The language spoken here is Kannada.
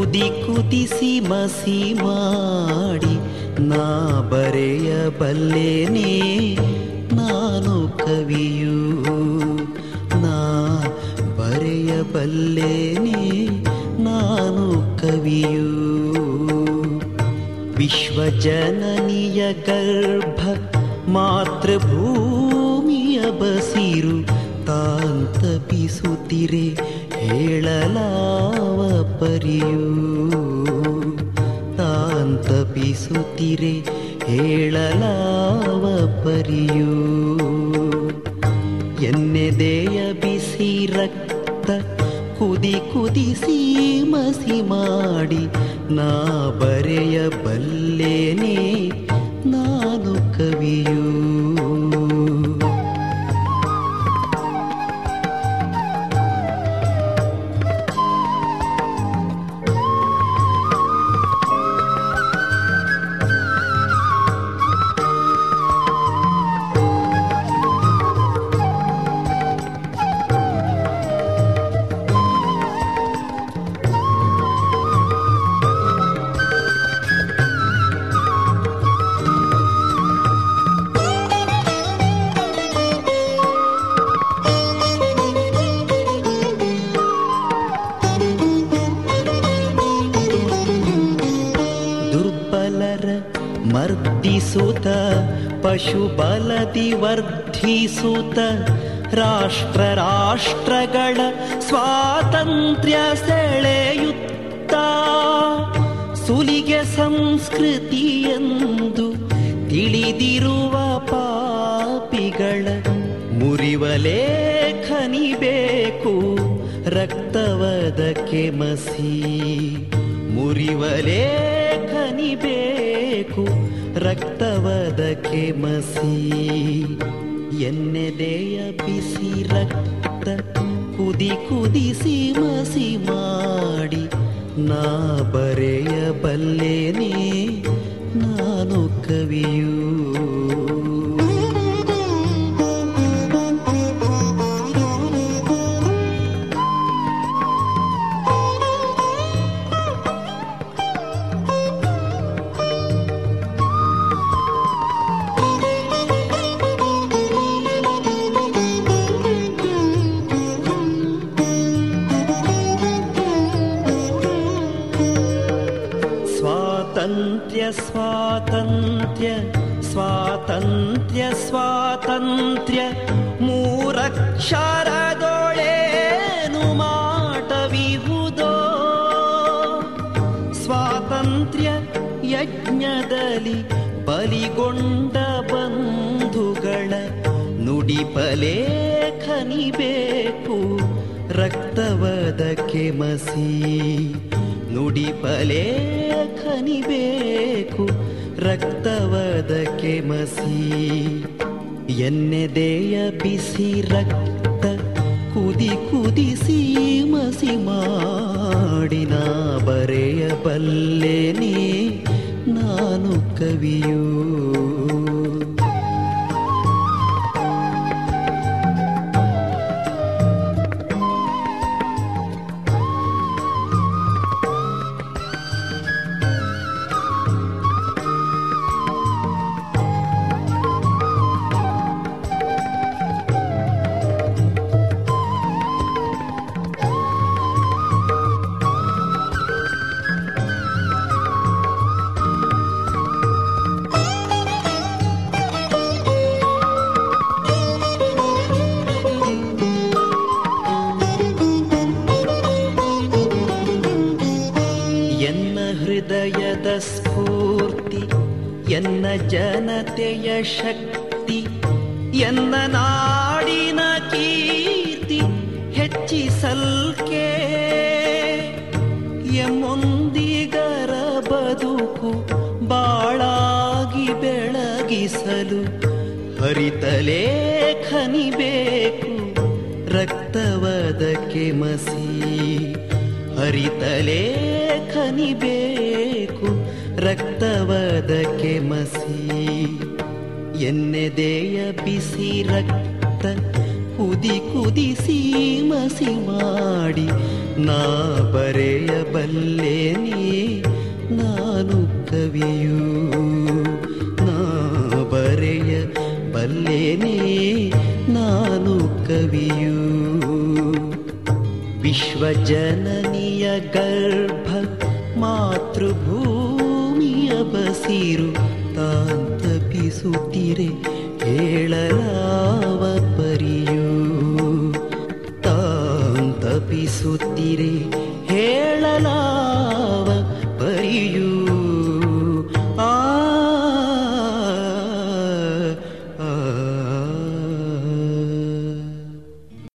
ಕುದಿ ಕುದಿಸಿ ಮಸಿ ಮಾಡಿ ನಾ ಬರೆಯಬಲ್ಲೇನೆ ನಾನು ಕವಿಯು ನಾ ಬರೆಯಬಲ್ಲೇನೆ ನಾನು ಕವಿಯು ವಿಶ್ವಜನನಿಯ ಗರ್ಭ ಮಾತೃಭೂಮಿಯ ಬಸಿರು ತಾಂತಪಿಸುತ್ತಿರೆ ಹೇಳಲಾವ ಪರಿಯು ತಾಂತಪಿಸುತ್ತಿರೆ ಹೇಳಲಾವ ಪರಿಯು ಎನ್ನೆದೆಯ ಬಿಸಿ ರಕ್ತ ಕುದಿ ಕುದಿಸಿ ಮಸಿ ಮಾಡಿ ನಾ ಬರೆಯಬಲ್ಲೇನೆ ನಾನು ಕವಿಯು ದುರ್ಬಲರ ಮರ್ದಿಸುತ್ತ ಪಶುಬಲದಿ ವರ್ಧಿಸುತ್ತ ರಾಷ್ಟ್ರ ರಾಷ್ಟ್ರಗಳ ಸ್ವಾತಂತ್ರ್ಯ ಸೆಳೆಯುತ್ತ ಸುಲಿಗೆ ಸಂಸ್ಕೃತಿಯೆಂದು ತಿಳಿದಿರುವ ಪಾಪಿಗಳ ಮುರಿವ ಲೇಖನಿಬೇಕು ರಕ್ತವದಕ್ಕೆ ಮಸಿ ಮುರಿವ ಲೇಖನಿಬೇಕು ರಕ್ತವದಕ್ಕೆ ಮಸಿ ಎನ್ನೆದೆಯ ಬಿಸಿ ರಕ್ತ ಕುದಿ ಕುದಿಸಿ ಮಸಿ ಮಾಡಿ ನಾ ಬರೆಯಬಲ್ಲೇನೆ ನಾನು ಕವಿಯೂ ಸ್ವಾತಂತ್ರ್ಯ ಸ್ವಾತಂತ್ರ್ಯ ಸ್ವಾತಂತ್ರ್ಯ ಸ್ವಾತಂತ್ರ್ಯ ಮೂರಕ್ಷರದೊಳೇನು ಮಾಟವಿಹುದೋ ಸ್ವಾತಂತ್ರ್ಯ ಯಜ್ಞದಲ್ಲಿ ಬಲಿಗೊಂಡ ಬಂಧುಗಳ ನುಡಿಪಲೇಖನಿಬೇಕು ರಕ್ತವದಕ್ಕೆ ಮಸಿ ನುಡಿಪಲೇಖನಿಬೇಕು ರಕ್ತವದಕ್ಕೆ ಮಸಿ ಎನ್ನೆದೆಯ ಬಿಸಿ ರಕ್ತ ಕುದಿ ಕುದಿಸಿ ಮಸಿ ಮಾಡಿನ ಬರೆಯಬಲ್ಲೇನೆ ನಾನು ಕವಿಯೂ ಎನ್ನ ಹೃದಯದ ಸ್ಫೂರ್ತಿ ಎನ್ನ ಜನತೆಯ ಶಕ್ತಿ ಎನ್ನ ನಾಡಿನ ಕೀರ್ತಿ ಹೆಚ್ಚಿಸಲ್ಕೆ ಎಮ್ಮೊಂದಿಗರ ಬದುಕು ಬಾಳಾಗಿ ಬೆಳಗಿಸಲು ಹರಿತಲೇಖನಿಬೇಕು ರಕ್ತವದಕ್ಕೆ ಮಸಿ ಹರಿತಲೇಖನಿಬೇಕು ರಕ್ತವದಕ್ಕೆ ಮಸಿ ಎನ್ನೆದೆಯ ಬಿಸಿ ರಕ್ತ ಕುದಿ ಕುದಿಸಿ ಮಸಿ ಮಾಡಿ ನಾ ಬರೆಯಬಲ್ಲೇನೆ ನಾನು ಕವಿಯು ನಾ ಬರೆಯ ಬಲ್ಲೇನೆ ನಾನು ಕವಿಯು ವಿಶ್ವಜನನಿಯ ಗರ್ಭ ಮಾತೃಭೂಮಿಯ ಬಸಿರು ತಾಂತಪಿಸುತ್ತಿರೆ ಹೇಳಲಾರೆ